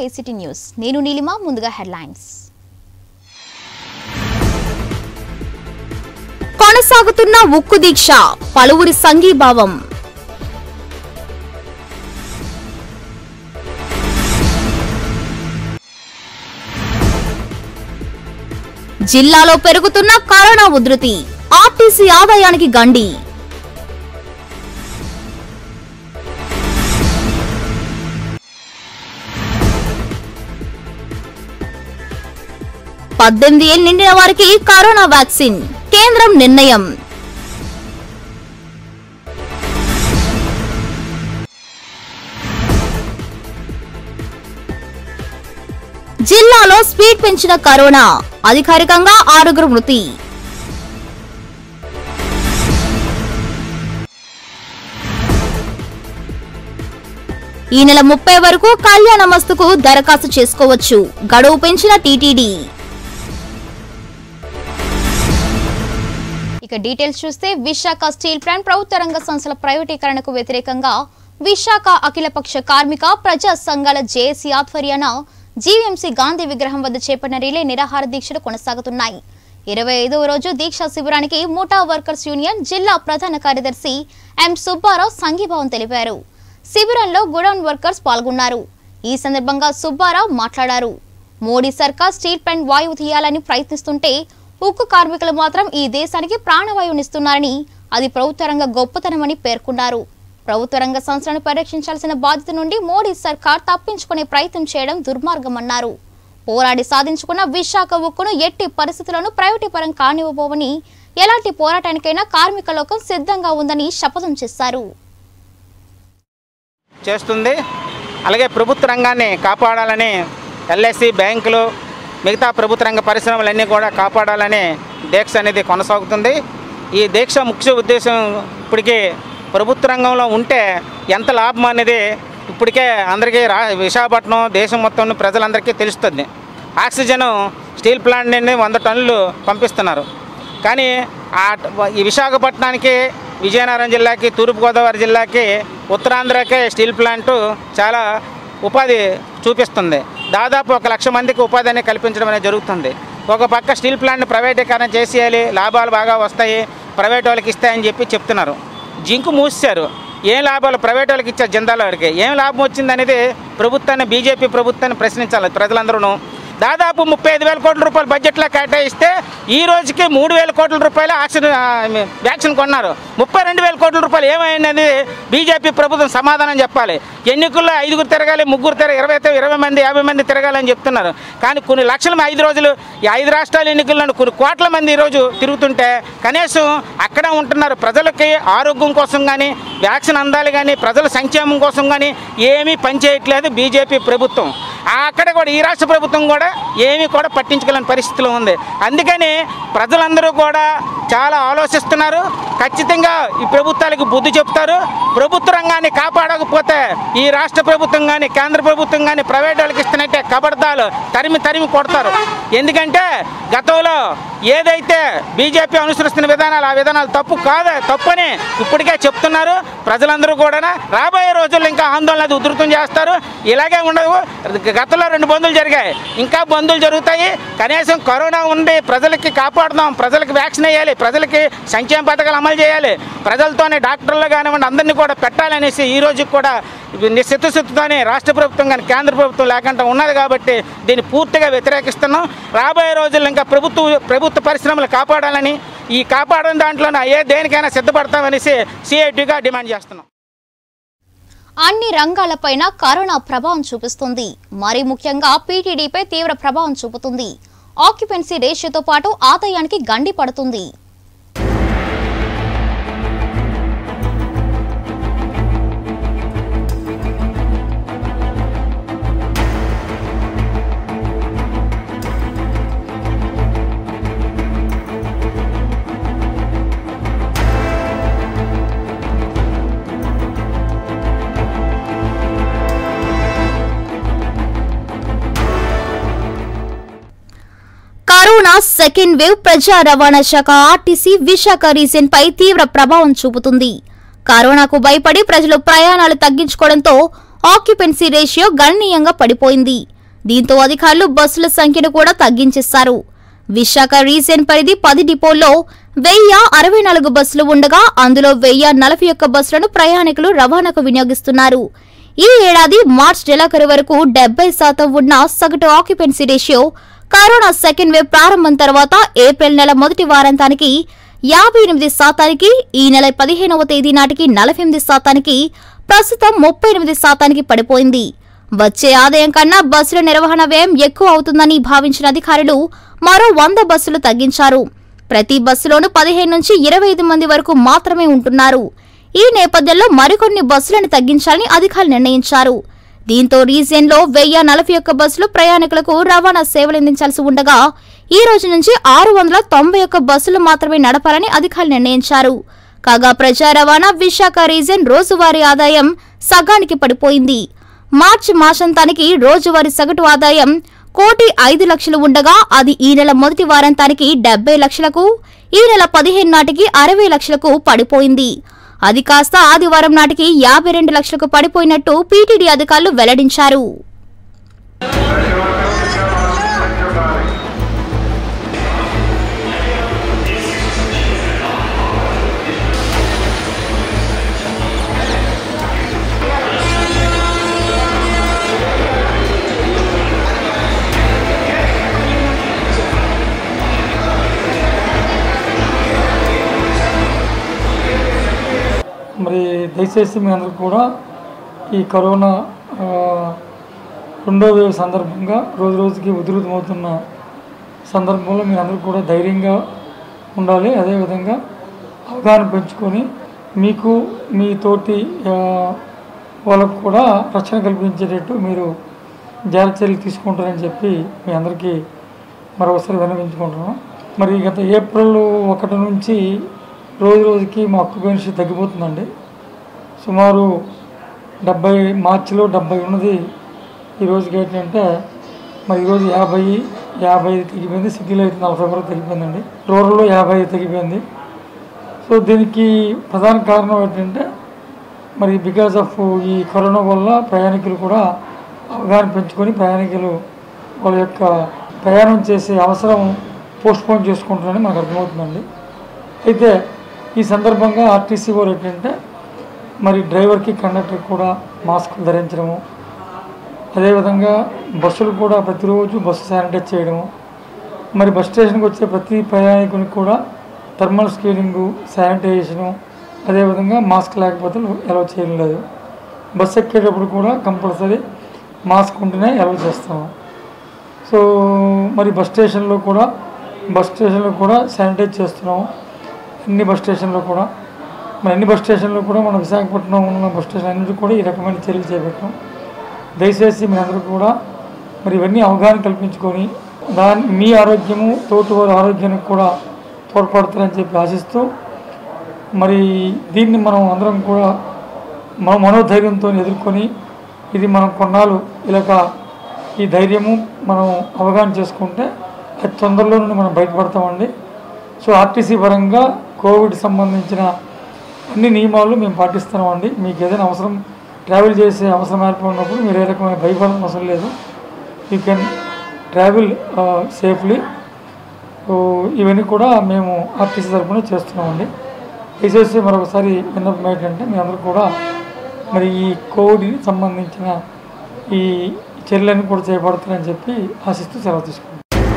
ACT news నేను నీలిమ ముందుగా headlines కొనసాగుతున్న ఉక్కు దీక్ష పలువురి సంఘీభావం జిల్లాలో పెరుగుతున్న కరోనా ఉధృతి ఆర్టీసీ ఆదాయానికి గండి పద్దెనిమిది ఏళ్ళు నిండిన వారికి కరోనా వ్యాక్సిన్ కేంద్రం నిర్ణయం జిల్లాలో స్పీడ్ పెంచిన కరోనా అధికారికంగా ఆరుగురు మృతి ఈ నెల ముప్పై వరకు కళ్యాణ మస్తుకు దరఖాస్తు చేసుకోవచ్చు గడువు పెంచిన టీటీడీ ఇక డీటెయిల్స్ చూస్తే విశాఖ స్టీల్ ప్లాంట్ ప్రభుత్వ రంగ సంస్థల ప్రైవేటీకరణకు వ్యతిరేకంగా విశాఖ అఖిలపక్ష కార్మిక ప్రజా సంఘాల జేఏసీ ఆధ్వర్యాన జీవీఎంసీ గాంధీ విగ్రహం వద్ద చేపట్టిన రిలే నిరాహార దీక్షలు కొనసాగుతున్నాయి ఇరవై ఐదవ రోజు దీక్షా శిబిరానికి ముఠా వర్కర్స్ యూనియన్ జిల్లా ప్రధాన కార్యదర్శి ఎం సుబ్బారావు సంఘీభావం తెలిపారు శిబిరంలో గుడౌన్ వర్కర్స్ పాల్గొన్నారు ఈ సందర్భంగా సుబ్బారావు మాట్లాడారు మోడీ సర్కార్ స్టీల్ ప్లాంట్ వాయువు తీయాలని ప్రయత్నిస్తుంటే ఉక్కు కార్మికులు మాత్రం ఈ దేశానికి ప్రాణవాయువునిస్తున్నారని అది ప్రభుత్వ రంగ గొప్పతనమని పేర్కొన్నారు ప్రభుత్వ రంగ సంస్థలను పరిరక్షించాల్సిన బాధ్యత నుండి మోడీ సర్కార్ తప్పించుకునే ప్రయత్నం చేయడం దుర్మార్గమన్నారు పోరాడి సాధించుకున్న విశాఖ ఉక్కును ఎట్టి పరిస్థితులను ప్రైవేటీపరం కానివ్వబోవని ఎలాంటి పోరాటానికైనా కార్మిక లోకం సిద్ధంగా ఉందని శపథం చేశారు చేస్తుంది అలాగే ప్రభుత్వ రంగాన్ని కాపాడాలని ఎల్ఐసి బ్యాంకులు మిగతా ప్రభుత్వ రంగ పరిశ్రమలన్నీ కూడా కాపాడాలని దీక్ష అనేది కొనసాగుతుంది ఈ దీక్ష ముఖ్య ఉద్దేశం ఇప్పటికీ ప్రభుత్వ రంగంలో ఉంటే ఎంత లాభం అనేది ఇప్పటికే అందరికీ రా విశాఖపట్నం దేశం మొత్తం ప్రజలందరికీ తెలుస్తుంది ఆక్సిజన్ స్టీల్ ప్లాంట్ నుండి వంద టన్నులు పంపిస్తున్నారు కానీ ఆ ఈ విశాఖపట్నానికి విజయనగరం జిల్లాకి తూర్పుగోదావరి జిల్లాకి ఉత్తరాంధ్రకే స్టీల్ ప్లాంటు చాలా ఉపాధి చూపిస్తుంది దాదాపు ఒక లక్ష మందికి ఉపాధిని కల్పించడం అనేది జరుగుతుంది ఒక పక్క స్టీల్ ప్లాంట్ని ప్రైవేటీకరణ చేసేయాలి లాభాలు బాగా వస్తాయి ప్రైవేట్ వాళ్ళకి ఇస్తాయని చెప్పి చెప్తున్నారు జింకు మూసారు ఏం లాభాలు ప్రైవేట్ వాళ్ళకి ఇచ్చారు జిందాల వారికి ఏం లాభం వచ్చింది అనేది ప్రభుత్వాన్ని బీజేపీ ప్రభుత్వాన్ని ప్రశ్నించాలి ప్రజలందరూ దాదాపు ముప్పై ఐదు వేల కోట్ల రూపాయలు బడ్జెట్లో కేటాయిస్తే ఈ రోజుకి మూడు వేల కోట్ల రూపాయలు ఆక్సిజన్ ఆ, వ్యాక్సిన్ కొన్నారు ముప్పై రెండు వేల కోట్ల రూపాయలు ఏమైంది బీజేపీ ప్రభుత్వం సమాధానం చెప్పాలి ఎన్నికల్లో ఐదుగురు తిరగాలి ముగ్గురు తిరగ ఇరవై ఇరవై మంది యాభై మంది తిరగాలని చెప్తున్నారు కానీ కొన్ని లక్షల ఐదు రోజులు ఈ ఐదు రాష్ట్రాల ఎన్నికల్లో కొన్ని కోట్ల మంది ఈరోజు తిరుగుతుంటే కనీసం అక్కడ ఉంటున్నారు ప్రజలకి ఆరోగ్యం కోసం కానీ వ్యాక్సిన్ అందాలి కానీ ప్రజల సంక్షేమం కోసం కానీ ఏమీ పనిచేయట్లేదు బీజేపీ ప్రభుత్వం ఆ అక్కడ కూడా ఈ రాష్ట్ర ప్రభుత్వం కూడా ఏమీ కూడా పట్టించుకోలేని పరిస్థితిలో ఉంది అందుకని ప్రజలందరూ కూడా చాలా ఆలోచిస్తున్నారు ఖచ్చితంగా ఈ ప్రభుత్వాలకు బుద్ధి చెప్తారు ప్రభుత్వ రంగాన్ని కాపాడకపోతే ఈ రాష్ట్ర ప్రభుత్వం కానీ కేంద్ర ప్రభుత్వం కానీ ప్రైవేట్ వాళ్ళకి ఇస్తున్నట్టే కబడ్దాలు తరిమి తరిమి కొడతారు ఎందుకంటే గతంలో ఏదైతే బీజేపీ అనుసరిస్తున్న విధానాలు ఆ విధానాలు తప్పు కాదు తప్పని ఇప్పటికే చెప్తున్నారు ప్రజలందరూ కూడా రాబోయే రోజుల్లో ఇంకా ఆందోళన అది ఉధృతం చేస్తారు ఇలాగే ఉండవు గతంలో రెండు బంధులు జరిగాయి ఇంకా బంధులు జరుగుతాయి కనీసం కరోనా ఉండి ప్రజలకి కాపాడుదాం ప్రజలకి వ్యాక్సిన్ వేయాలి ప్రజలకి సంక్షేమ పథకాలు అమలు చేయాలి ప్రజలతోనే డాక్టర్లు కానివ్వండి అందరినీ కూడా పెట్టాలనేసి ఈ రోజు కూడా చిత్తశుద్ధితోనే రాష్ట్ర ప్రభుత్వం కానీ కేంద్ర ప్రభుత్వం లేకుండా ఉన్నది కాబట్టి దీన్ని పూర్తిగా వ్యతిరేకిస్తున్నాం రాబోయే రోజుల్లో ఇంకా ప్రభుత్వ ప్రభుత్వ పరిశ్రమలు కాపాడాలని ఈ కాపాడని దాంట్లో ఏ దేనికైనా సిద్ధపడతామనేసి సిఐటిగా డిమాండ్ చేస్తున్నాం అన్ని రంగాలపైన కరోనా ప్రభావం చూపిస్తుంది మరి ముఖ్యంగా పీటీడీపై తీవ్ర ప్రభావం చూపుతుంది ఆక్యుపెన్సీ రేషియోతో పాటు ఆదాయానికి గండి పడుతుంది కరోనా సెకండ్ వేవ్ ప్రజా రవాణా శాఖ ఆర్టీసీ విశాఖ రీజియన్ పై తీవ్ర ప్రభావం చూపుతుంది కరోనాకు భయపడి ప్రజలు ప్రయాణాలు తగ్గించుకోవడంతో ఆక్యుపెన్సీ రేషియో గణనీయంగా పడిపోయింది దీంతో అధికారులు బస్సుల సంఖ్యను కూడా తగ్గించేశారు విశాఖ రీజియన్ పరిధి పది డిపోల్లో వెయ్యి అరవై నాలుగు బస్సులు ఉండగా అందులో వెయ్యి నలభై ఒక్క బస్సులను ప్రయాణికులు రవాణాకు వినియోగిస్తున్నారు ఈ ఏడాది మార్చ్ నెలాఖరు వరకు డెబ్బై శాతం ఉన్న సగటు occupancy ratio corona second wave ప్రారంభం తర్వాత ఏప్రిల్ నెల మొదటి వారాంతానికి యాభై ఎనిమిది శాతానికి ఈ నెల పదిహేనవ తేదీ నాటికి నలభై ఎనిమిది శాతానికి ప్రస్తుతం ముప్పై ఎనిమిది శాతానికి పడిపోయింది వచ్చే ఆదాయం కన్నా బస్సుల నిర్వహణ వ్యయం ఎక్కువ అవుతుందని భావించిన అధికారులు మరో వంద బస్సులు తగ్గించారు ప్రతి బస్సులోనూ పదిహేను నుంచి ఇరవై ఐదు మంది వరకు మాత్రమే ఉంటున్నారు ఈ నేపథ్యంలో మరికొన్ని బస్సులను తగ్గించాలని అధికారులు నిర్ణయించారు దీంతో రీజియన్లో వెయ్యి నలభై ఒక్క బస్సులు ప్రయాణికులకు రవాణా సేవలు అందించాల్సి ఉండగా ఈ రోజు నుంచి ఆరు వందల తొంభై ఒక్క బస్సులు మాత్రమే నడపాలని అధికారులు నిర్ణయించారు కాగా ప్రజా రవాణా విశాఖ రీజియన్ రోజువారీ ఆదాయం సగానికి పడిపోయింది మార్చి మాసాంతానికి రోజువారీ సగటు ఆదాయం కోటి ఐదు లక్షలు ఉండగా అది ఈ నెల మొదటి వారాంతానికి డెబ్బై లక్షలకు ఈ నెల పదిహేను నాటికి అరవై లక్షలకు పడిపోయింది అది కాస్త ఆదివారం నాటికి యాభై రెండు లక్షలకు పడిపోయినట్టు పీటీడీ అధికారులు వెల్లడించారు మరి దయచేసి మీ అందరూ కూడా ఈ కరోనా ఆ, రెండో వేవ్ సందర్భంగా రోజు రోజుకి ఉధృతమవుతున్న సందర్భంలో మీ అందరూ కూడా ధైర్యంగా ఉండాలి అదేవిధంగా అవగాహన పెంచుకొని మీకు మీ తోటి ఆ, వాళ్ళకు కూడా రక్షణ కల్పించేటట్టు మీరు జాగ్రత్త చర్యలు తీసుకుంటారని చెప్పి మీ అందరికీ మరొకసారి విన్నవించుకుంటున్నాం మరి గత ఏప్రిల్ ఒకటి నుంచి రోజు రోజుకి మా ఆక్యుపెన్సీ తగ్గిపోతుందండి సుమారు డెబ్బై మార్చిలో డెబ్బై ఉన్నది ఈ రోజుకి ఏంటంటే మరి ఈరోజు యాభై యాభై ఐదు తగ్గిపోయింది సిటీలో అయితే నలభై వరకు తగ్గిపోయిందండి రూరల్లో యాభై ఐదు తగ్గిపోయింది సో దీనికి ప్రధాన కారణం ఏంటంటే మరి బికాజ్ ఆఫ్ ఈ కరోనా వల్ల ప్రయాణికులు కూడా అవగాహన పెంచుకొని ప్రయాణికులు వాళ్ళ యొక్క ప్రయాణం చేసే అవసరం పోస్ట్పోన్ చేసుకుంటారని మనకు అర్థమవుతుందండి అయితే ఈ సందర్భంగా ఆర్టీసీ వారు ఏంటంటే మరి డ్రైవర్కి కండక్టర్కి కూడా మాస్క్ ధరించడము అదేవిధంగా బస్సులు కూడా ప్రతిరోజు బస్సు శానిటైజ్ చేయడము మరి బస్ స్టేషన్కి వచ్చే ప్రతి ప్రయాణికునికి కూడా థర్మల్ స్క్రీనింగు శానిటైజేషను అదేవిధంగా మాస్క్ లేకపోతే అలౌ చేయడం లేదు బస్సు ఎక్కేటప్పుడు కూడా కంపల్సరీ మాస్క్ ఉంటేనే అలౌ చేస్తాము సో మరి బస్ స్టేషన్లో కూడా బస్ స్టేషన్లో కూడా శానిటైజ్ చేస్తున్నాము అన్ని బస్ స్టేషన్లో కూడా మరి అన్ని బస్ స్టేషన్లో కూడా మన విశాఖపట్నం ఉన్న బస్ స్టేషన్ అన్నింటి కూడా ఈ రకమైన చర్యలు చేపట్టాం దయచేసి మీ అందరూ కూడా మరి ఇవన్నీ అవగాహన కల్పించుకొని దాని మీ ఆరోగ్యము తోటివారి ఆరోగ్యానికి కూడా తోడ్పడతారని చెప్పి ఆశిస్తూ మరి దీన్ని మనం అందరం కూడా మన మనోధైర్యంతో ఎదుర్కొని ఇది మనం కొన్నాళ్ళు ఇలాగ ఈ ధైర్యము మనం అవగాహన చేసుకుంటే అతి తొందరలో నుండి మనం బయటపడతామండి సో ఆర్టీసీ పరంగా కోవిడ్ సంబంధించిన అన్ని నియమాలు మేము పాటిస్తున్నామండి మీకు ఏదైనా అవసరం ట్రావెల్ చేసే అవసరం ఏర్పడినప్పుడు మీరు ఏ రకమైన భయపడడం అవసరం లేదు you can travel safely so ఇవన్నీ కూడా మేము ఆర్టీసీ తరఫున చేస్తున్నామండి దయచేసి మరొకసారి విన్నపం ఏంటంటే మీ అందరూ కూడా మరి ఈ కోవిడ్ సంబంధించిన ఈ చర్యలన్నీ కూడా చేపడతారని చెప్పి ఆశిస్తూ సెలవు తీసుకుంటాం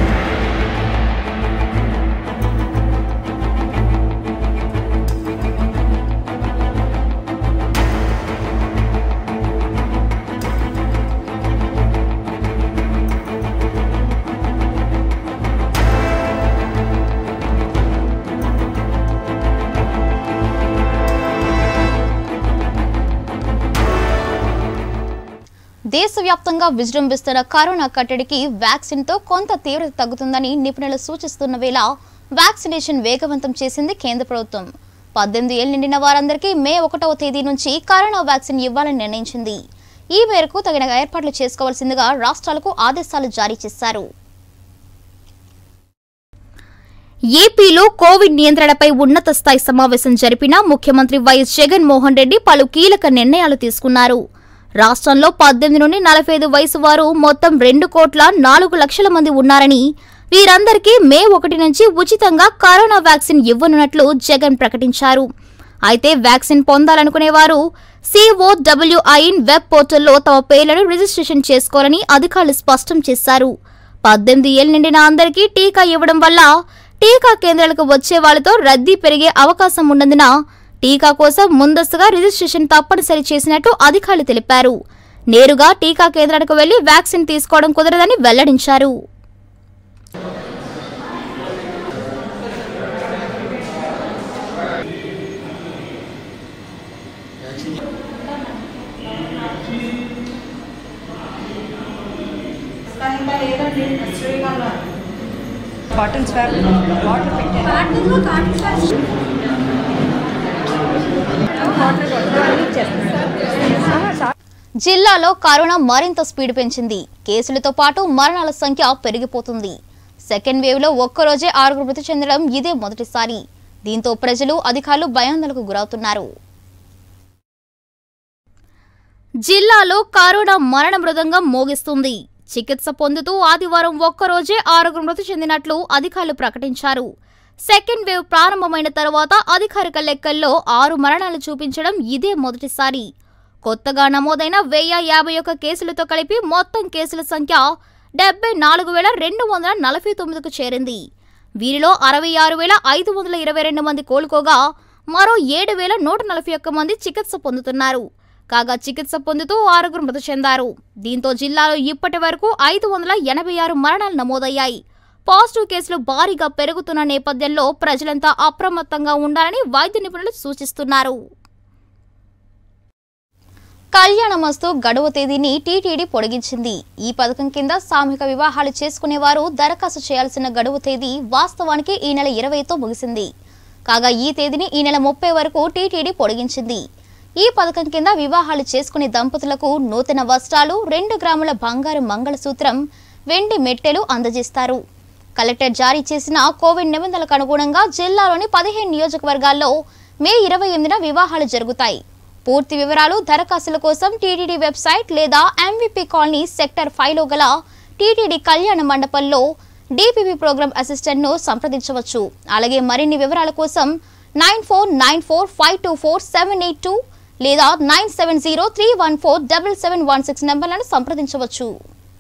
దేశవ్యాప్తంగా విజృంభిస్తున్న కరోనా కట్టడికి వ్యాక్సిన్ తో కొంత తీవ్రత తగ్గుతుందని నిపుణులు సూచిస్తున్న వేళ వ్యాక్సినేషన్ వేగవంతం చేసింది కేంద్ర ప్రభుత్వం పద్దెనిమిది ఏళ్లు నిండిన వారందరికీ మే ఒకటవ తేదీ నుంచి కరోనా వ్యాక్సిన్ ఇవ్వాలని నిర్ణయించింది ఈ మేరకు తగిన ఏర్పాట్లు చేసుకోవాల్సిందిగా రాష్ట్రాలకు ఆదేశాలు జారీ చేశారు ఏపీలో కోవిడ్ నియంత్రణపై ఉన్నత స్థాయి సమావేశం జరిపిన ముఖ్యమంత్రి వైఎస్ జగన్మోహన్ రెడ్డి పలు కీలక నిర్ణయాలు తీసుకున్నారు రాష్ట్రంలో పద్దెనిమిది నుండి నలభై ఐదు వయసు వారు మొత్తం రెండు కోట్ల నాలుగు లక్షల మంది ఉన్నారని వీరందరికీ మే ఒకటి నుంచి ఉచితంగా కరోనా వ్యాక్సిన్ ఇవ్వనున్నట్లు జగన్ ప్రకటించారు అయితే వ్యాక్సిన్ పొందాలనుకునేవారు సిఓడబ్ల్యూఐన్ వెబ్ పోర్టల్లో తమ పేర్లను రిజిస్ట్రేషన్ చేసుకోవాలని అధికారులు స్పష్టం చేశారు పద్దెనిమిది ఏళ్ల నిండిన అందరికీ టీకా ఇవ్వడం వల్ల టీకా కేంద్రాలకు వచ్చే వాళ్లతో రద్దీ పెరిగే అవకాశం ఉన్నందున టీకా కోసం ముందస్తుగా రిజిస్ట్రేషన్ తప్పనిసరి చేసినట్టు అధికారులు తెలిపారు నేరుగా టీకా కేంద్రానికి వెళ్లి వ్యాక్సిన్ తీసుకోవడం కుదరదని వెల్లడించారు కాటన్ స్వాబ్ వాటర్ పెట్టాను జిల్లాలో కరోనా మరింత స్పీడ్ పెంచింది కేసులతో పాటు మరణాల సంఖ్య పెరిగిపోతుంది సెకండ్ వేవ్ లో ఒక్కరోజే ఆరుగురు మృతి చెందడం ఇదే మొదటిసారి దీంతో ప్రజలు అధికారులు భయాందోళనకు గురవుతున్నారు జిల్లాలో కరోనా మరణ మృదంగం మోగిస్తుంది చికిత్స పొందుతూ ఆదివారం ఒక్కరోజే ఆరుగురు మృతి చెందినట్లు అధికారులు ప్రకటించారు సెకండ్ వేవ్ ప్రారంభమైన తర్వాత అధికారిక లెక్కల్లో ఆరు మరణాలు చూపించడం ఇదే మొదటిసారి కొత్తగా నమోదైన వెయ్యి యాభై ఒక్క కేసులతో కలిపి మొత్తం కేసుల సంఖ్య డెబ్బై నాలుగు వేల రెండు వందల నలభై తొమ్మిదికు చేరింది వీరిలో అరవై ఆరు వేల ఐదు వందల ఇరవై రెండు మంది కోలుకోగా మరో ఏడు వేల నూట నలభై ఒక్క మంది చికిత్స పొందుతున్నారు కాగా చికిత్స పొందుతూ ఆరుగురు మృతి చెందారు దీంతో జిల్లాలో ఇప్పటి వరకు ఐదు వందల ఎనభై ఆరు మరణాలు నమోదయ్యాయి పాజిటివ్ కేసులు భారీగా పెరుగుతున్న నేపథ్యంలో ప్రజలంతా అప్రమత్తంగా ఉండాలని వైద్య నిపుణులు సూచిస్తున్నారు కళ్యాణమస్తు గడువు తేదీని టీటీడీ పొడిగించింది ఈ పథకం కింద సామూహిక వివాహాలు చేసుకునేవారు దరఖాస్తు చేయాల్సిన గడువు తేదీ వాస్తవానికి ఈ నెల ఇరవైతో ముగిసింది కాగా ఈ తేదీని ఈ నెల ముప్పై వరకు టీటీడీ పొడిగించింది ఈ పథకం కింద వివాహాలు చేసుకునే దంపతులకు నూతన వస్త్రాలు రెండు గ్రాముల బంగారు మంగళసూత్రం వెండి మెట్టెలు అందజేస్తారు కలెక్టర్ జారీ చేసిన కోవిడ్ నిబంధనలకు అనుగుణంగా జిల్లాలోని పదిహేను నియోజకవర్గాల్లో మే ఇరవై ఎనిమిదిన వివాహాలు జరుగుతాయి పూర్తి వివరాలు దరఖాస్తుల కోసం టీటీడీ వెబ్సైట్ లేదా ఎంవిపి కాలనీ సెక్టర్ ఫైవ్లో గల టీటీడీ కళ్యాణ మండపంలో డిపిపి ప్రోగ్రామ్ అసిస్టెంట్ను సంప్రదించవచ్చు అలాగే మరిన్ని వివరాల కోసం nine four nine four five two four seven eight two లేదా nine seven zero three one four double seven one six నెంబర్లను సంప్రదించవచ్చు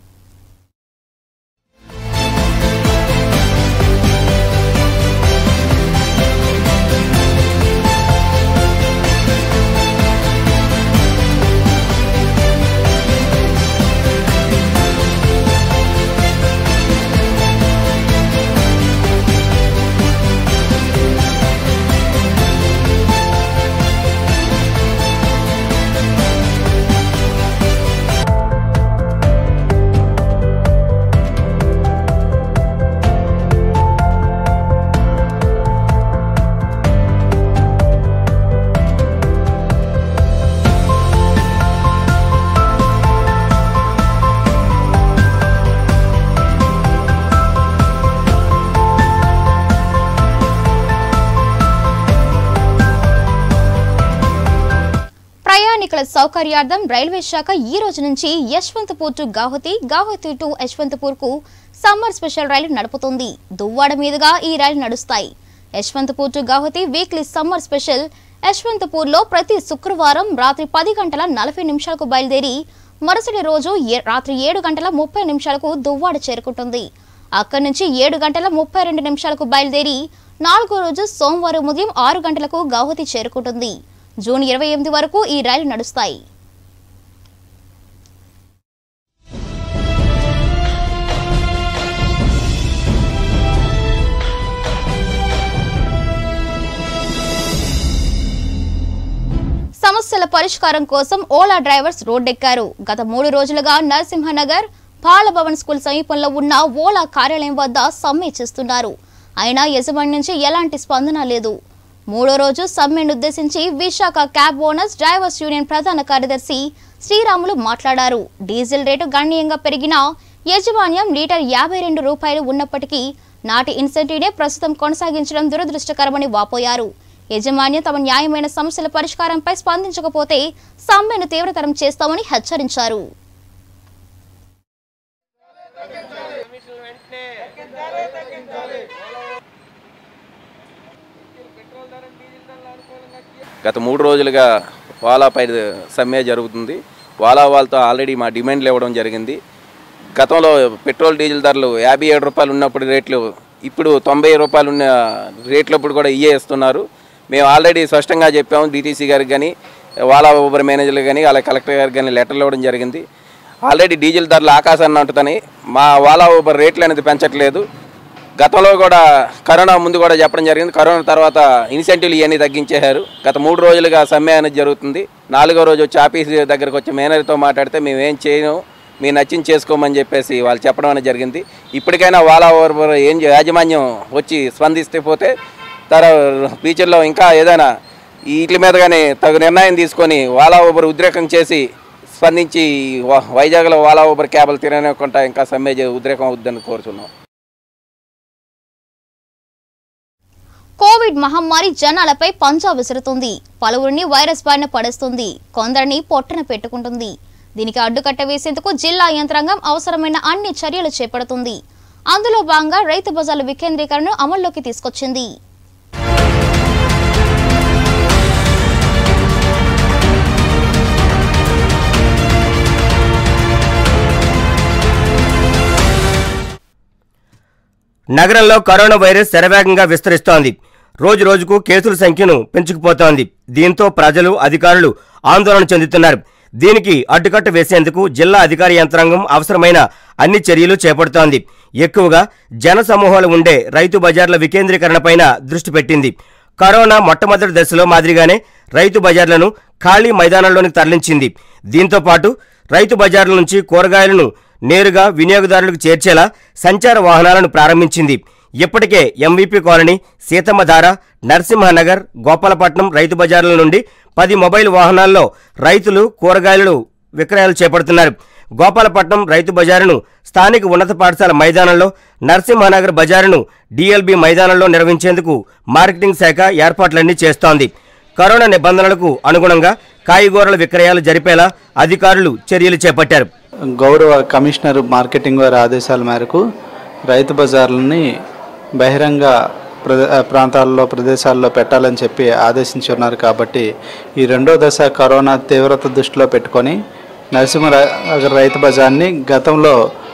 ప్రయాణికుల సౌకర్యార్థం రైల్వే శాఖ ఈ రోజు నుంచి యశ్వంతపూర్ టు గౌహతి గౌహతి టు యశ్వంతపూర్ కు సమ్మర్ స్పెషల్ రైలు నడుపుతుంది దువ్వాడ మీదుగా ఈ రైలు నడుస్తాయి Yeshwantpur to Guwahati weekly summer special Yeshwantpur లో ప్రతి శుక్రవారం రాత్రి పది గంటల నలభై నిమిషాలకు బయలుదేరి మరుసటి రోజు ఏ- రాత్రి ఏడు గంటల ముప్పై నిమిషాలకు దువ్వాడ చేరుకుంటుంది అక్కడి నుంచి ఏడు గంటల ముప్పై రెండు నిమిషాలకు బయలుదేరి నాలుగో రోజు సోమవారం ఉదయం ఆరు గంటలకు గౌహతి చేరుకుంటుంది జూన్ ఇరవై ఎనిమిది వరకు ఈ రైలు నడుస్తాయి సమస్యల పరిష్కారం కోసం ఓలా డ్రైవర్స్ రోడ్డెక్కారు గత మూడు రోజులుగా నరసింహనగర్ బాలభవన్ స్కూల్ సమీపంలో ఉన్న ఓలా కార్యాలయం వద్ద సమ్మె చేస్తున్నారు అయినా యజమాని నుంచి ఎలాంటి స్పందన లేదు మూడో రోజు సమ్మెను ఉద్దేశించి Visakha cab owners drivers union ప్రధాన కార్యదర్శి శ్రీరాములు మాట్లాడారు డీజిల్ రేటు గణనీయంగా పెరిగినా యజమాన్యం లీటర్ యాభై రెండు రూపాయలు ఉన్నప్పటికీ నాటి ఇన్సెంటివ్నే ప్రస్తుతం కొనసాగించడం దురదృష్టకరమని వాపోయారు యజమాన్యం తమ న్యాయమైన సమస్యల పరిష్కారంపై స్పందించకపోతే సమ్మెను తీవ్రతరం చేస్తామని హెచ్చరించారు గత మూడు రోజులుగా వాలాపై సమ్మె జరుగుతుంది వాలా వాళ్ళతో ఆల్రెడీ మా డిమాండ్లు ఇవ్వడం జరిగింది గతంలో పెట్రోల్ డీజిల్ ధరలు యాభై ఏడు రూపాయలు ఉన్నప్పుడు రేట్లు ఇప్పుడు తొంభై రూపాయలు ఉన్న రేట్లప్పుడు కూడా ఇయ్యే ఇస్తున్నారు మేము ఆల్రెడీ స్పష్టంగా చెప్పాము డిటీసీ గారికి కానీ వాలా ఊబర్ మేనేజర్లు కానీ అలా కలెక్టర్ గారికి కానీ లెటర్లు ఇవ్వడం జరిగింది ఆల్రెడీ డీజిల్ ధరలు ఆకాశాన్ని అంటుతాయి మా వాలా ఊబర్ రేట్లు అనేది పెంచట్లేదు గతంలో కూడా కరోనా ముందు కూడా చెప్పడం జరిగింది కరోనా తర్వాత ఇన్సెంటివ్లు ఇవన్నీ తగ్గించేశారు గత మూడు రోజులుగా సమ్మె అనేది జరుగుతుంది నాలుగో రోజు వచ్చి ఆఫీస్ దగ్గరకు వచ్చి మేనేజర్తో మాట్లాడితే మేము ఏం చేయను మీ నచ్చింది చేసుకోమని చెప్పేసి వాళ్ళు చెప్పడం అనేది జరిగింది ఇప్పటికైనా వాలా ఓవర్ ఏం చే- యాజమాన్యం వచ్చి స్పందిస్తే పోతే తర ఫ్యూచర్లో ఇంకా ఏదైనా వీటి మీద కానీ తగు నిర్ణయం తీసుకొని వాలా ఊబర్ ఉద్రేకం చేసి స్పందించి వా- వైజాగ్లో వాలా ఊబర్ క్యాబులు తిరగనివ్వకుండా ఇంకా సమ్మె చే- ఉద్రేకం అవుద్దని కోరుచున్నాం కోవిడ్ మహమ్మారి జనాలపై పంజా విసురుతుంది పలువురిని వైరస్ బారిన పడేస్తుంది కొందరిని పొట్టన పెట్టుకుంటుంది దీనికి అడ్డుకట్ట వేసేందుకు జిల్లా యంత్రాంగం అవసరమైన అన్ని చర్యలు చేపడుతుంది అందులో భాగంగా రైతు బజార్ల వికేంద్రీకరణను అమల్లోకి తీసుకొచ్చింది నగరంలో కరోనా వైరస్ శరవేగంగా విస్తరిస్తోంది రోజు రోజుకు కేసుల సంఖ్యను పెంచుకుపోతోంది దీంతో ప్రజలు అధికారులు ఆందోళన చెందుతున్నారు దీనికి అడ్డుకట్ట వేసేందుకు జిల్లా అధికార యంత్రాంగం అవసరమైన అన్ని చర్యలు చేపడుతోంది ఎక్కువగా జన సమూహాలు ఉండే రైతు బజార్ల వికేంద్రీకరణపైన దృష్టి పెట్టింది కరోనా మొట్టమొదటి దశలో మాదిరిగానే రైతు బజార్లను ఖాళీ మైదానంలోనికి తరలించింది దీంతో పాటు రైతు బజార్ల నుంచి కూరగాయలను నేరుగా వినియోగదారులకు చేర్చేలా సంచార వాహనాలను ప్రారంభించింది ఇప్పటికే ఎంవీపీ కాలనీ సీతమ్మధార నరసింహనగర్ గోపాలపట్నం రైతు బజార్ల నుండి పది మొబైల్ వాహనాల్లో రైతులు కూరగాయలు విక్రయాలు చేపడుతున్నారు గోపాలపట్నం రైతు బజారును స్థానిక ఉన్నత పాఠశాల మైదానంలో నరసింహనగర్ బజారును డిఎల్బి మైదానంలో నిర్వహించేందుకు మార్కెటింగ్ శాఖ ఏర్పాట్లన్నీ చేస్తోంది కరోనా నిబంధనలకు అనుగుణంగా కాయగూరల విక్రయాలు జరిపేలా అధికారులు చర్యలు చేపట్టారు గౌరవ కమిషనర్ మార్కెటింగ్ వారి ఆదేశాల మేరకు రైతు బజార్లని బహిరంగ ప్రదే- ప్రాంతాల్లో ప్రదేశాల్లో పెట్టాలని చెప్పి ఆదేశించి ఉన్నారు కాబట్టి ఈ రెండో దశ కరోనా తీవ్రత దృష్టిలో పెట్టుకొని నరసింహ ర- రైతు బజార్ని గతంలో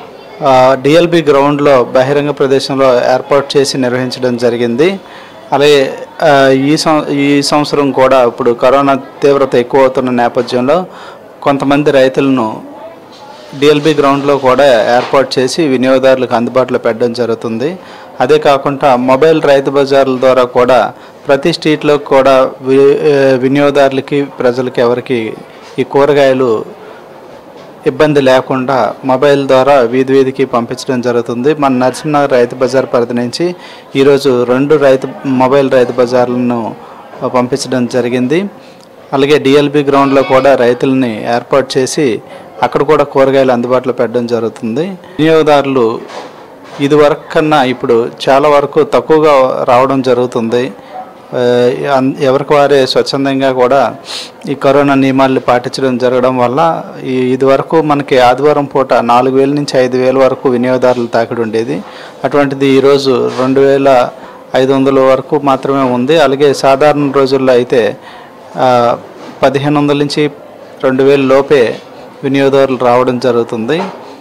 డిఎల్బి గ్రౌండ్లో బహిరంగ ప్రదేశంలో ఏర్పాటు చేసి నిర్వహించడం జరిగింది అలాగే ఆ, ఈ సం ఈ సంవత్సరం కూడా ఇప్పుడు కరోనా తీవ్రత ఎక్కువ అవుతున్న నేపథ్యంలో కొంతమంది రైతులను డిఎల్బి గ్రౌండ్లో కూడా ఏర్పాటు చేసి వినియోగదారులకు అందుబాటులో పెట్టడం జరుగుతుంది అదే కాకుండా మొబైల్ రైతు బజార్ల ద్వారా కూడా ప్రతి స్ట్రీట్లో కూడా వి ఆ, వినియోగదారులకి ప్రజలకి ఎవరికి ఈ కూరగాయలు ఇబ్బంది లేకుండా మొబైల్ ద్వారా వీధి వీధికి పంపించడం జరుగుతుంది మన నరసింహనగర్ రైతు బజార్ పరిధి నుంచి ఈరోజు రెండు రైతు మొబైల్ రైతు బజార్లను పంపించడం జరిగింది అలాగే డిఎల్బి గ్రౌండ్లో కూడా రైతులని ఏర్పాటు చేసి అక్కడ కూడా కూరగాయలు అందుబాటులో పెట్టడం జరుగుతుంది వినియోగదారులు ఇది వరకు కన్నా ఇప్పుడు చాలా వరకు తక్కువగా రావడం జరుగుతుంది ఆ, అన్- ఎవరికి వారే స్వచ్ఛందంగా కూడా ఈ కరోనా నియమాల్ని పాటించడం జరగడం వల్ల ఈ ఇది వరకు మనకి ఆదివారం పూట నాలుగు వేల నుంచి ఐదు వేల వరకు వినియోగదారులు తాకిడి ఉండేది అటువంటిది ఈరోజు రెండు వేల ఐదు వందల వరకు మాత్రమే ఉంది అలాగే సాధారణ రోజుల్లో అయితే ఆ, పదిహేను వందల నుంచి రెండు వేల లోపే వినియోగదారులు రావడం జరుగుతుంది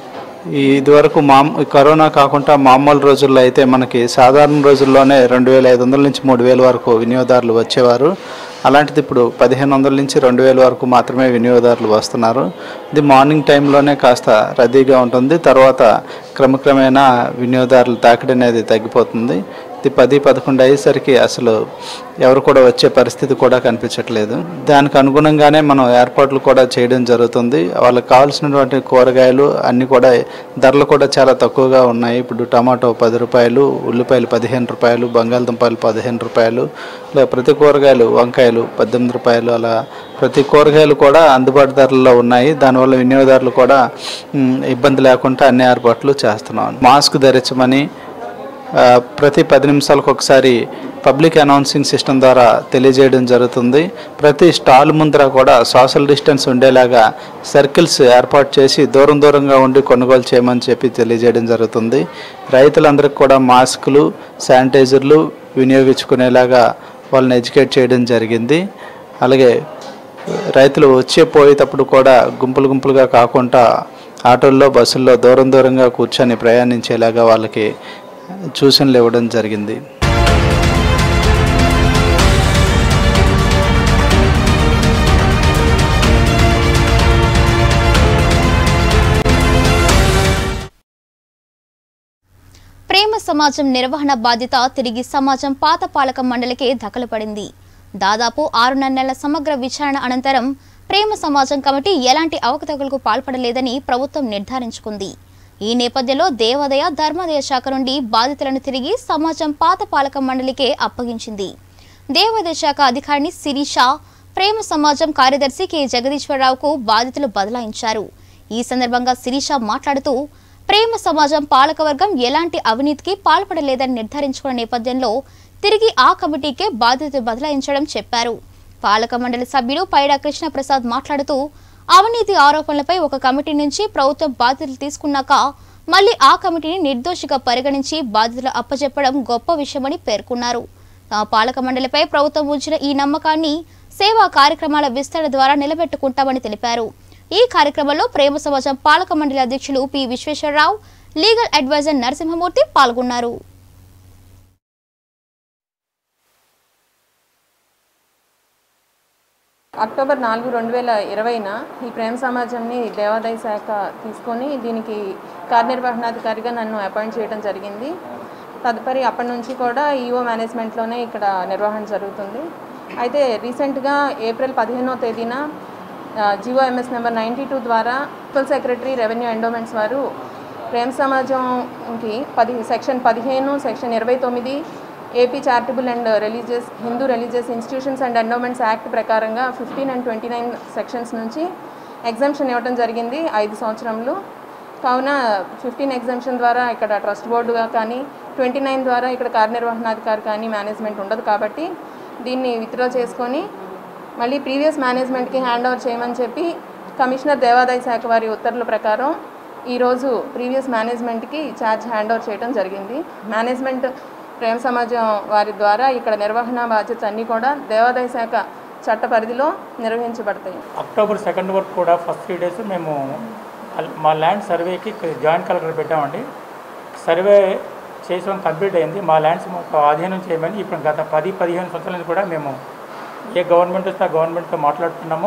ఈ ఇదివరకు మా కరోనా కాకుండా మామూలు రోజుల్లో అయితే మనకి సాధారణ రోజుల్లోనే రెండు వేల ఐదు వందల నుంచి మూడు వేల వరకు వినియోగదారులు వచ్చేవారు అలాంటిది ఇప్పుడు పదిహేను వందల నుంచి రెండు వేల వరకు మాత్రమే వినియోగదారులు వస్తున్నారు ఇది మార్నింగ్ టైంలోనే కాస్త రద్దీగా ఉంటుంది తర్వాత క్రమక్రమేణా వినియోగదారుల తాకిడి అనేది తగ్గిపోతుంది ఇది పది పదకొండు అయ్యేసరికి అసలు ఎవరు కూడా వచ్చే పరిస్థితి కూడా కనిపించట్లేదు దానికి అనుగుణంగానే మనం ఏర్పాట్లు కూడా చేయడం జరుగుతుంది వాళ్ళకి కావాల్సినటువంటి కూరగాయలు అన్నీ కూడా ధరలు కూడా చాలా తక్కువగా ఉన్నాయి ఇప్పుడు టమాటో పది రూపాయలు ఉల్లిపాయలు పదిహేను రూపాయలు బంగాళదుంపలు పదిహేను రూపాయలు ఇలా ప్రతి కూరగాయలు వంకాయలు పద్దెనిమిది రూపాయలు అలా ప్రతి కూరగాయలు కూడా అందుబాటు ధరల్లో ఉన్నాయి దానివల్ల వినియోగదారులు కూడా మ్, ఇబ్బంది లేకుండా అన్ని ఏర్పాట్లు చేస్తున్నాం మాస్క్ ధరించమని ఆ, ప్రతి పది నిమిషాలకు ఒకసారి పబ్లిక్ అనౌన్సింగ్ సిస్టమ్ ద్వారా తెలియజేయడం జరుగుతుంది ప్రతి స్టాల్ ముందర కూడా సోషల్ డిస్టెన్స్ ఉండేలాగా సర్కిల్స్ ఏర్పాటు చేసి దూరం దూరంగా ఉండి కొనుగోలు చేయమని చెప్పి తెలియజేయడం జరుగుతుంది రైతులందరికీ కూడా మాస్కులు శానిటైజర్లు వినియోగించుకునేలాగా వాళ్ళని ఎడ్యుకేట్ చేయడం జరిగింది అలాగే రైతులు వచ్చే పోయేటప్పుడు కూడా గుంపులు గుంపులుగా కాకుండా ఆటోల్లో బస్సుల్లో దూరం దూరంగా కూర్చొని ప్రయాణించేలాగా వాళ్ళకి సూచనలు ఇవ్వడం జరిగింది ప్రేమ సమాజం నిర్వహణ బాధ్యత తిరిగి సమాజం పాత పాలక మండలికే దఖలుపడింది దాదాపు ఆరున్నర నెలల సమగ్ర విచారణ అనంతరం ప్రేమ సమాజం కమిటీ ఎలాంటి అవకతవకలకు పాల్పడలేదని ప్రభుత్వం నిర్ధారించుకుంది ఈ నేపథ్యంలో దేవాదాయ ధర్మాదాయ శాఖ నుండి బాధితులను తిరిగి సమాజం పాత పాలక మండలికే అప్పగించింది దేవాదాయ శాఖ అధికారిని శిరీష ప్రేమ సమాజం కార్యదర్శి కె జగదీశ్వరరావుకు బాధితులు బదలాయించారు ఈ సందర్భంగా శిరీష మాట్లాడుతూ ప్రేమ సమాజం పాలకవర్గం ఎలాంటి అవినీతికి పాల్పడలేదని నిర్ధారించుకున్న నేపథ్యంలో తిరిగి ఆ కమిటీకే బాధ్యత బదలాయించడం చెప్పారు పాలక మండలి సభ్యులు పైడా కృష్ణప్రసాద్ మాట్లాడుతూ అవినీతి ఆరోపణలపై ఒక కమిటీ నుంచి ప్రభుత్వం బాధ్యతలు తీసుకున్నాక మళ్లీ ఆ కమిటీని నిర్దోషిగా పరిగణించి బాధ్యతలు అప్పచెప్పడం గొప్ప విషయమని పేర్కొన్నారు తమ పాలక మండలిపై ప్రభుత్వం ఉంచిన ఈ నమ్మకాన్ని సేవా కార్యక్రమాల విస్తరణ ద్వారా నిలబెట్టుకుంటామని తెలిపారు ఈ కార్యక్రమంలో ప్రేమ సమాజం పాలక మండలి అధ్యక్షులు P Visweswararao legal adviser Narasimhamurthy పాల్గొన్నారు అక్టోబర్ నాలుగు రెండు వేల ఇరవైన ఈ ప్రేమ సమాజంని దేవాదాయ శాఖ తీసుకొని దీనికి కార్యనిర్వహణాధికారిగా నన్ను అపాయింట్ చేయడం జరిగింది తదుపరి అప్పటి నుంచి కూడా ఈఓ మేనేజ్మెంట్లోనే ఇక్కడ నిర్వహణ జరుగుతుంది అయితే రీసెంట్గా ఏప్రిల్ పదిహేనో తేదీన జిఓఎంఎస్ నెంబర్ నైంటీ టూ ద్వారా ప్రిన్సిపల్ సెక్రటరీ రెవెన్యూ ఎండోమెంట్స్ వారు ప్రేమ సమాజంకి పది సెక్షన్ పదిహేను సెక్షన్ ఇరవై తొమ్మిది AP charitable and religious Hindu religious institutions and endowments act ప్రకారంగా fifteen and twenty nine sections నుంచి ఎగ్జామ్షన్ ఇవ్వడం జరిగింది ఐదు సంవత్సరంలో కావున ఫిఫ్టీన్ ఎగ్జామ్షన్ ద్వారా ఇక్కడ ట్రస్ట్ బోర్డుగా కానీ ట్వంటీ నైన్ ద్వారా ఇక్కడ కార్యనిర్వహణాధికారి కానీ మేనేజ్మెంట్ ఉండదు కాబట్టి దీన్ని విత్డ్రా చేసుకొని మళ్ళీ ప్రీవియస్ మేనేజ్మెంట్కి హ్యాండ్ ఓవర్ చేయమని చెప్పి కమిషనర్ దేవాదాయ శాఖ వారి ఉత్తర్వుల ప్రకారం ఈరోజు ప్రీవియస్ మేనేజ్మెంట్కి ఛార్జ్ హ్యాండ్ ఓవర్ చేయడం జరిగింది మేనేజ్మెంట్ ప్రేమ సమాజం వారి ద్వారా ఇక్కడ నిర్వహణ బాధ్యత అన్నీ కూడా దేవాదాయ శాఖ చట్ట పరిధిలో నిర్వహించబడతాయి అక్టోబర్ సెకండ్ వరకు కూడా ఫస్ట్ త్రీ డేస్ మేము అల్- మా ల్యాండ్ సర్వేకి ఇక్కడ జాయింట్ కలెక్టర్ పెట్టామండి సర్వే చేసాం కంప్లీట్ అయింది మా ల్యాండ్స్ మాకు ఆధీనం చేయమని ఇప్పుడు గత పది పదిహేను సంవత్సరాల నుంచి కూడా మేము ఏ గవర్నమెంట్ వస్తే ఆ గవర్నమెంట్తో మాట్లాడుతున్నాము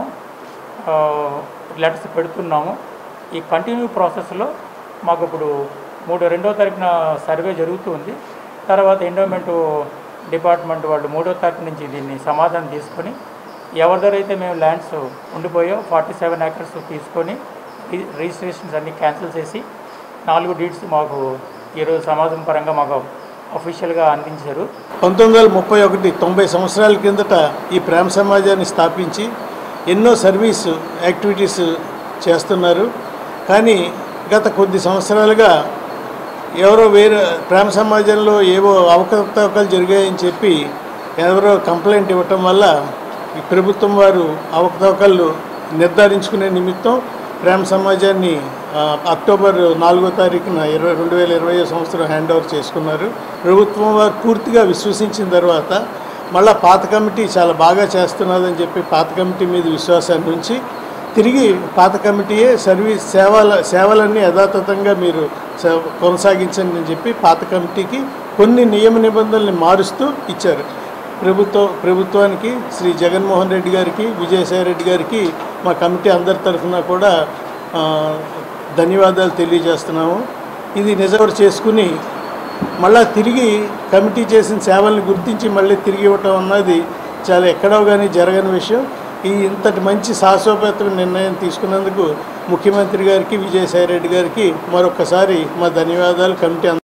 లెటర్స్ పెడుతున్నాము ఈ కంటిన్యూ ప్రాసెస్లో మాకు ఇప్పుడు మూడు రెండో తారీఖున సర్వే జరుగుతుంది తర్వాత ఎండోమెంట్ డిపార్ట్మెంట్ వాళ్ళు మూడో తారీఖు నుంచి దీన్ని సమాధానం తీసుకొని ఎవరి దగ్గర అయితే మేము ల్యాండ్స్ ఉండిపోయో ఫార్టీ సెవెన్ ఏకర్స్ తీసుకొని రి- రిజిస్ట్రేషన్స్ అన్ని క్యాన్సిల్ చేసి నాలుగు డీట్స్ మాకు ఈరోజు సమాజం పరంగా మాకు అఫీషియల్గా అందించారు పంతొమ్మిది వందల ముప్పై ఒకటి తొంభై సంవత్సరాల కిందట ఈ ప్రేమ సమాజాన్ని స్థాపించి ఎన్నో సర్వీస్ యాక్టివిటీస్ చేస్తున్నారు కానీ గత కొద్ది సంవత్సరాలుగా ఎవరో వేరే ప్రేమ సమాజంలో ఏవో అవకతవకలు జరిగాయని చెప్పి ఎవరో కంప్లైంట్ ఇవ్వటం వల్ల ఈ ప్రభుత్వం వారు అవకతవకలు నిర్ధారించుకునే నిమిత్తం ప్రేమ సమాజాన్ని ఆ, అక్టోబర్ నాలుగో తారీఖున ఇరవై రెండు వేల ఇరవై సంవత్సరం హ్యాండ్ ఓవర్ చేసుకున్నారు ప్రభుత్వం వారు పూర్తిగా విశ్వసించిన తర్వాత మళ్ళా పాత కమిటీ చాలా బాగా చేస్తున్నదని చెప్పి పాత కమిటీ మీద విశ్వాసాన్ని ఉంచి తిరిగి పాత కమిటీయే సర్వీస్ సేవల సేవలన్నీ యథాతథంగా మీరు స- కొనసాగించండి అని చెప్పి పాత కమిటీకి కొన్ని నియమ నిబంధనల్ని మారుస్తూ ఇచ్చారు ప్రభుత్వ ప్రభుత్వానికి శ్రీ జగన్మోహన్ రెడ్డి గారికి విజయసాయి రెడ్డి గారికి మా కమిటీ అందరి తరఫున కూడా ఆ, ధన్యవాదాలు తెలియజేస్తున్నాము ఇది నిజవరు చేసుకుని మళ్ళా తిరిగి కమిటీ చేసిన సేవల్ని గుర్తించి మళ్ళీ తిరిగి ఇవ్వటం అన్నది చాలా ఎక్కడో కానీ జరగని విషయం ఈ ఇంతటి మంచి సాహసోపేతమైన నిర్ణయం తీసుకున్నందుకు ముఖ్యమంత్రి గారికి విజయసాయి రెడ్డి గారికి మరొకసారి మా ధన్యవాదాలు కమిటీ అందరికీ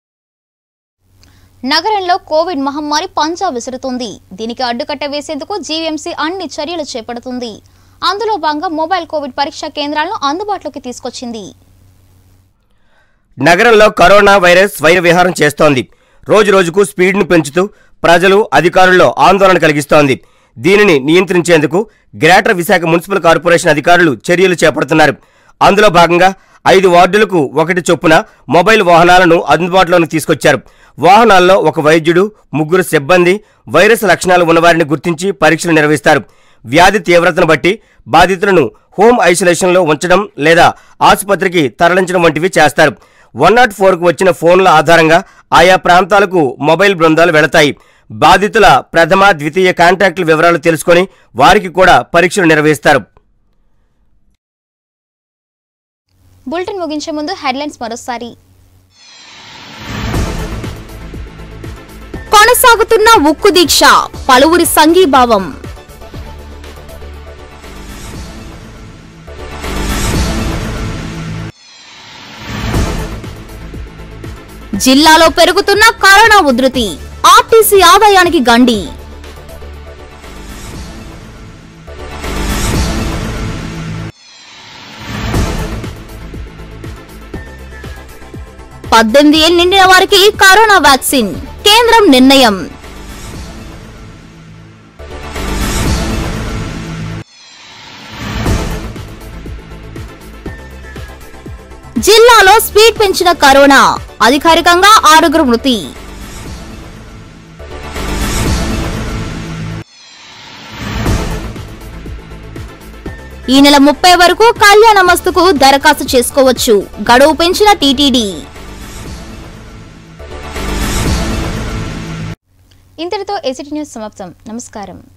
నగరంలో కోవిడ్ మహమ్మారి పంజా విసురుతుంది దీనికి అడ్డుకట్ట వేసేందుకు జీవీఎంసీ అన్ని చర్యలు చేపడుతుంది అందులో భాగంగా మొబైల్ కోవిడ్ పరీక్షా కేంద్రాలను అందుబాటులోకి తీసుకొచ్చింది నగరంలో కరోనా వైరస్ వైర విహారం చేస్తోంది రోజు రోజుకు స్పీడ్ను పెంచుతూ ప్రజలు అధికారుల్లో ఆందోళన కలిగిస్తోంది దీనిని నియంత్రించేందుకు గ్రేటర్ విశాఖ మున్సిపల్ కార్పొరేషన్ అధికారులు చర్యలు చేపడుతున్నారు అందులో భాగంగా ఐదు వార్డులకు ఒకటి చొప్పున మొబైల్ వాహనాలను అందుబాటులోకి తీసుకొచ్చారు వాహనాల్లో ఒక వైద్యుడు ముగ్గురు సిబ్బంది వైరస్ లక్షణాలు ఉన్నవారిని గుర్తించి పరీక్షలు నిర్వహిస్తారు వ్యాధి తీవ్రతను బట్టి బాధితులను హోమ్ ఐసోలేషన్లో ఉంచడం లేదా ఆసుపత్రికి తరలించడం వంటివి చేస్తారు వన్ నాట్ ఫోర్కు వచ్చిన ఫోన్ల ఆధారంగా ఆయా ప్రాంతాలకు మొబైల్ బృందాలు వెళతాయి బాధితుల ప్రథమ ద్వితీయ కాంటాక్టుల వివరాలు తెలుసుకొని వారికి కూడా పరీక్షలు నిర్వహిస్తారు బులెటిన్ ముగించే ముందు హెడ్లైన్స్ మరోసారి కొనసాగుతున్న ఉక్కు దీక్ష పలువురి సంఘీభావం జిల్లాలో పెరుగుతున్న కరోనా ఉధృతి ఆర్టీసీ ఆదాయానికి గండి పద్దెనిమిది ఏళ్ళు నిండిన వారికి కరోనా వ్యాక్సిన్ కేంద్రం నిర్ణయం జిల్లాలో స్పీడ్ పెంచిన కరోనా అధికారికంగా ఆరుగురు మృతి ఈ నెల ముప్పై వరకు కళ్యాణ మస్తుకు దరఖాస్తు చేసుకోవచ్చు గడువు పెంచిన టీటీడీ ఇంతటితో ఎసిటీ న్యూస్ సమాప్తం నమస్కారం